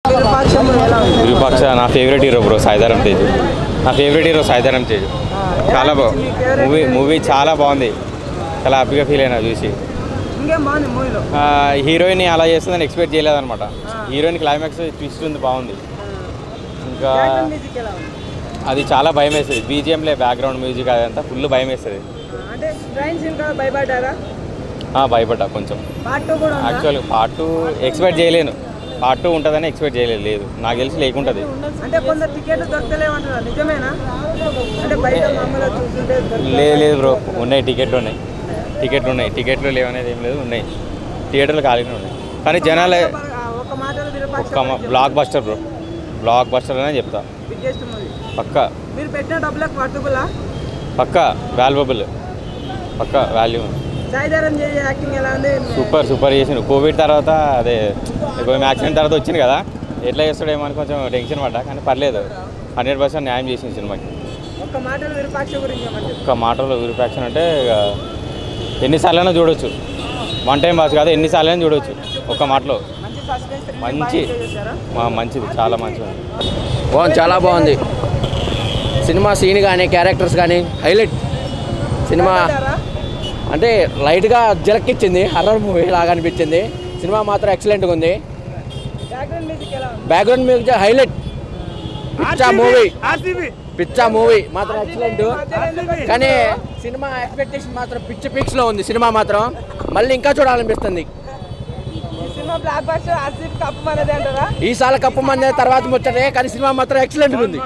Virupaksha movie ఎలా ఉంది విరూపాక్ష నా favourite hero bro Sai Dharam Tej నా ఫేవరెట్ హీరో సాయిధరం తేజ్ చాలా బా మూవీ మూవీ చాలా బాగుంది చాలా హ్యాపీగా ఫీల్ అయినా చూసి ఇంకేం బాగుంది మూవీలో ఆ, హీరోయిన్ అలా చేస్తుందని ఎక్స్పెక్ట్ చేయలేదన్నమాట హీరోయిన్ క్లైమాక్స్ ట్విస్ట్ ఉంది బాగుంది ఇంకా మ్యూజిక్ ఎలా ఉంది అది చాలా భయం వేస్తుంది బీజిఎంలే బ్యాక్గ్రౌండ్ మ్యూజిక్ అదంతా ఫుల్ భయం వేస్తుంది అంటే ట్రైన్ సీన్ కదా భయపడ్డారా ఆ, భయపడ్డా కొంచెం పార్ట్ టూ కూడా ఉందా? యాక్చువల్ పార్ట్ టూ ఎక్స్పెక్ట్ చేయలేను పార్ట్ టూ ఉంటుందని ఎక్స్పెక్ట్ చేయలేదు లేదు నాకు తెలిసి లేకుంటుంది అంటే కొందరు టికెట్లు దొరకలేమంటారు నిజమేనా అంటే బయట మామూలుగా చూస్తుంటే దొరకలేదు. లేదు లేదు బ్రో ఉన్నాయి టికెట్లు ఉన్నాయి టికెట్లు ఉన్నాయి టికెట్లు లేవనేది ఏం లేదు ఉన్నాయి థియేటర్లు ఖాళీనే ఉన్నాయి కానీ జనాలే ఆ, ఒక మాటలో విరూపాక్ష ఒక్క blockbuster bro blockbuster అనే చెప్తా బిగ్గెస్ట్ మూవీ పక్కా మీరు పెట్టిన డబ్బులకు వర్తబులా పక్కా వాల్యుబుల్ పక్కా వాల్యూ సాయిధరం చేసే యాక్టింగ్ ఎలా ఉంది సూపర్ సూపర్ చేసిండు కోవిడ్ తర్వాత అదే కొంచెం యాక్సిడెంట్ తర్వాత వచ్చింది కదా ఎట్లా చేస్తాడేమో అని కొంచెం టెన్షన్ పడ్డా కానీ పర్లేదు హండ్రెడ్ పర్సెంట్ న్యాయం చేసింది సినిమాకి ఒక్క మాటలో విరూపాక్ష గురించి ఏమని చెప్తారు? ఒక్క మాటలో విరూపాక్షన్ అంటే ఇక ఎన్నిసార్లైనా చూడొచ్చు వన్ టైం వాచ్ కాదు ఎన్నిసార్లైనా చూడొచ్చు ఒక్క మాటలో మంచి సస్పెన్స్ మంచి చేశారా మా- మంచిది చాలా మంచిది బాగుంది చాలా బాగుంది సినిమా సీన్ కానీ క్యారెక్టర్స్ కానీ హైలైట్ సినిమా భయపడ్డారా? అంటే లైట్గా జలక్కిచ్చింది హర్రర్ మూవీ లాగా అనిపించింది సినిమా మాత్రం ఎక్సలెంట్గా ఉంది బ్యాక్గ్రౌండ్ మ్యూజిక్ ఎలా ఉంది బ్యాక్గ్రౌండ్ మ్యూజిక్ హైలైట్ పిచ్చా మూవీ పిచ్చా మూవీ మాత్రం ఎక్సలెంట్ కానీ సినిమా ఎక్స్పెక్టేషన్ మాత్రం పిచ్చ పిక్స్లో ఉంది సినిమా మాత్రం మళ్ళీ ఇంకా చూడాలనిపిస్తుంది ఈ cinema blockbuster RCB cup మనదే అంటారా ఈసారి కప్పు మంది తర్వాత ముచ్చటే కానీ సినిమా మాత్రం ఎక్సలెంట్గా ఉంది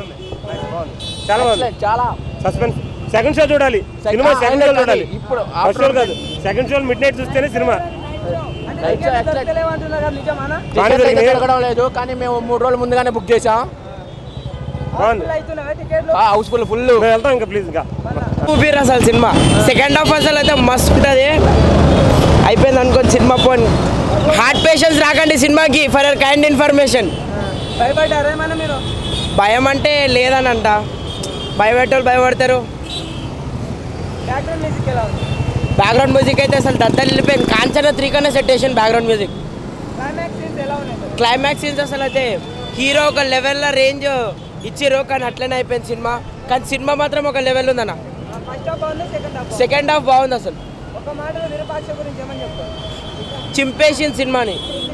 చాలా బాగుంది Excellent, చాలా సస్పెన్స్ సెకండ్ షో చూడాలి సినిమా సెకండ్ షో చూడాలి ఇప్పుడు ఫస్ట్ షో కాదు సెకండ్ షో మిడ్ నైట్ చూస్తేనే సినిమా అంటే టికెట్లు దొరకలేమంటున్నారు కదా, నిజమానా బాగానే టికెట్ అయితే దొరికినాయి. దొరకడం లేదు కానీ మేము మూడు రోజులు ముందుగానే బుక్ చేసాం బాగుంది ఫుల్ అవుతున్నాయా టికెట్లు హౌస్ఫుల్ ఫుల్ మేము వెళ్తాం ఇంకా ప్లీజ్ ఇంకా ఊపిరి అసలు సినిమా సెకండ్ హాఫ్ అసలు అయితే మస్తు ఉంటుంది అయిపోయింది అనుకోని సినిమా పోన్ హార్ట్ పేషెంట్స్ రాకండి సినిమాకి ఫర్ యర్ కైండ్ ఇన్ఫర్మేషన్ భయపడ్డారా ఏమన్నా మీరు భయం అంటే లేదనంట భయపెట్టోళ్ళు భయపడతారు బ్యాక్గ్రౌండ్ మ్యూజిక్ ఎలా ఉంది బ్యాక్గ్రౌండ్ మ్యూజిక్ అయితే అసలు దద్దలు వెళ్ళిపోయింది కాంచన త్రీ కన్నా సెట్ చేసింది బ్యాక్గ్రౌండ్ మ్యూజిక్ క్లైమాక్స్ సీన్స్ ఎలా ఉన్నాయి సార్? క్లైమాక్స్ సీన్స్ అసలు అయితే హీరో ఒక లెవెల్లో రేంజ్ ఇచ్చిర్రు కానీ అట్లనే అయిపోయింది సినిమా కానీ సినిమా మాత్రం ఒక లెవెల్ ఉందన్న ఫస్ట్ హాఫ్ బాగుంది సెకండ్ హాఫ్ సెకండ్ హాఫ్ బాగుంది అసలు ఒక మాటలో విరూపాక్ష గురించి ఏమని చెప్తారు చింపేసింది సినిమాని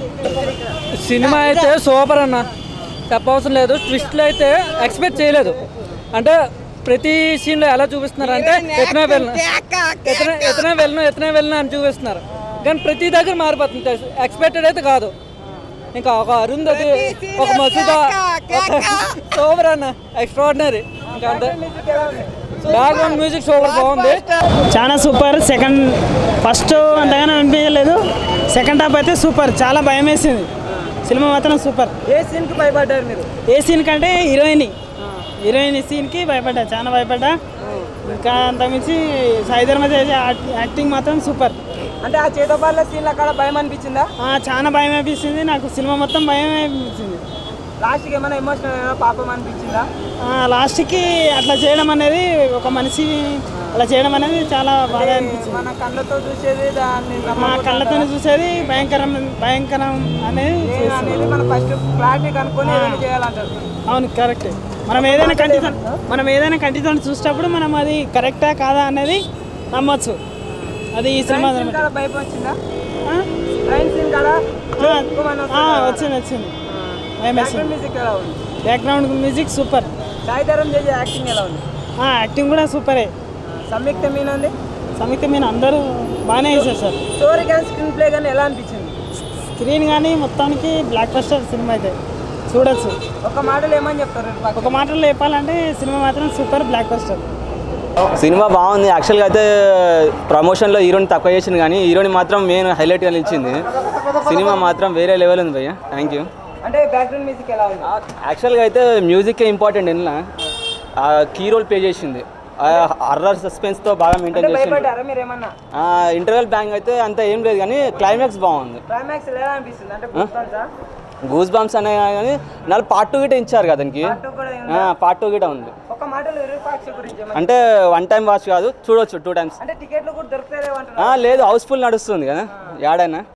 సినిమా అయితే సూపర్ అన్న చెప్పవసరం లేదు ట్విస్ట్లు అయితే ఎక్స్పెక్ట్ చేయలేదు అంటే ప్రతి సీన్లో ఎలా చూపిస్తున్నారు అంటే ఎతనే వెళ్ళను ఎతనే ఎతనే వెళ్ళను ఎతనే వెళ్ళను అని చూపిస్తున్నారు కానీ ప్రతి దగ్గర మారిపోతుంది ఎక్స్పెక్టెడ్ అయితే కాదు ఇంకా ఒక అరుంధతి ఒక మసూద సూపర్ అన్న ఎక్స్ట్రాడినరీ ఇంకా అంతే బ్యాక్గ్రౌండ్ మ్యూజిక్ సూపర్ బాగుంది చాలా సూపర్ సెకండ్ ఫస్ట్ అంతగానో అనిపించలేదు సెకండ్ హాఫ్ అయితే సూపర్ చాలా భయం వేసింది సినిమా మాత్రం సూపర్ ఏ సీన్ కి భయపడ్డారు మీరు ఏ సీన్ కంటే హీరోయిన్ హీరోయిన్ సీన్కి భయపడ్డా చాలా భయపడ్డా ఇంకా అంతకుమించి సాయిధర్మ చేసే యాక్- యాక్టింగ్ మాత్రం సూపర్ అంటే ఆ చేతపాల సీన్ అక్కడ భయం అనిపించిందా ఆ, చాలా భయం అనిపిస్తుంది నాకు సినిమా మొత్తం భయం అనిపించింది లాస్ట్ కి ఏమైనా ఎమోషనల్ ఏమైనా పాపం అనిపించిందా ఆ, లాస్ట్కి అట్లా చేయడం అనేది ఒక మనిషి అలా చేయడం అనేది చాలా బాగా అనిపించింది మన కళ్ళతో చూసేది దాన్ని మా నమ్మకూడదు కళ్ళతో చూసేది భయంకరం భయంకరం అనేది ఏం చేస్తుంది. అనేది మనం ఫస్ట్ క్లారిటీ కనుక్కొని ఏదైనా చేయాలంటారు అవును కరెక్ట్ మనం ఏదైనా కంటితో మనం ఏదైనా కంటితో చూసేటప్పుడు మనం అది కరెక్టా కాదా అనేది నమ్మొచ్చు అది ఈ సినిమా ట్రైన్ సీన్ కాడ భయం వచ్చిందా ఆ? ట్రైన్ సీన్ కాడ ఆ, ఎక్కువమంది ఆ, వస్తారు కదా. వచ్చింది వచ్చింది భయం బ్యాక్గ్రౌండ్ వేసింది మ్యూజిక్ ఎలా ఉంది బ్యాక్గ్రౌండ్ మ్యూజిక్ సూపర్ సాయిధరం చేసే యాక్టింగ్ ఎలా ఉంది ఆ, యాక్టింగ్ కూడా సూపరే సంయుక్త మీన్ ఉంది సమితి మీరు అందరూ బాగానే వేసారు సార్ స్టోరీ కానీ స్క్రీన్ ప్లే కానీ ఎలా అనిపించింది స్క్రీన్ కానీ మొత్తానికి బ్లాక్ బస్టర్ సినిమా అయితే చూడొచ్చు ఒక మాటలో ఏమని చెప్తారు ఒక మాటలో చెప్పాలంటే సినిమా మాత్రం సూపర్ బ్లాక్ బస్టర్ సినిమా బాగుంది యాక్చువల్గా అయితే ప్రమోషన్లో హీరోని తక్కువ చేసింది కానీ హీరోని మాత్రం మెయిన్ హైలైట్గా నిలిచింది సినిమా మాత్రం వేరే లెవెల్ ఉంది భయ్య థ్యాంక్ యూ అంటే బ్యాక్గ్రౌండ్ మ్యూజిక్ ఎలా ఉంది యాక్చువల్గా అయితే మ్యూజిక్ ఇంపార్టెంట్ ఎన్లా కీ రోల్ ప్లే చేసింది అర్రర్ సస్పెన్స్తో బాగా అంటే మెయింటైన్ చేసింది భయపడ్డారా మీరు ఏమన్నా ఇంటర్వెల్ బ్యాంక్ అయితే అంత ఏం లేదు కానీ క్లైమాక్స్ బాగుంది క్లైమాక్స్ ఎలా అనిపిస్తుంది అంటే గుర్తుందా గూస్ బంప్స్ అనే కానీ నాలుగు పార్ట్ టూ గిట ఇచ్చారు కదా దానికి Part two కూడా ఉందా? పార్ట్ టూ గిట ఉంది ఒక మాటలో విరూపాక్ష గురించి ఏమన్నా అంటే వన్ టైం వాచ్ కాదు చూడొచ్చు టూ టైమ్స్ అంటే టికెట్లు కూడా దొరుకుతారేమంటున్నారు లేదు హౌస్ఫుల్ నడుస్తుంది కదా యాడైనా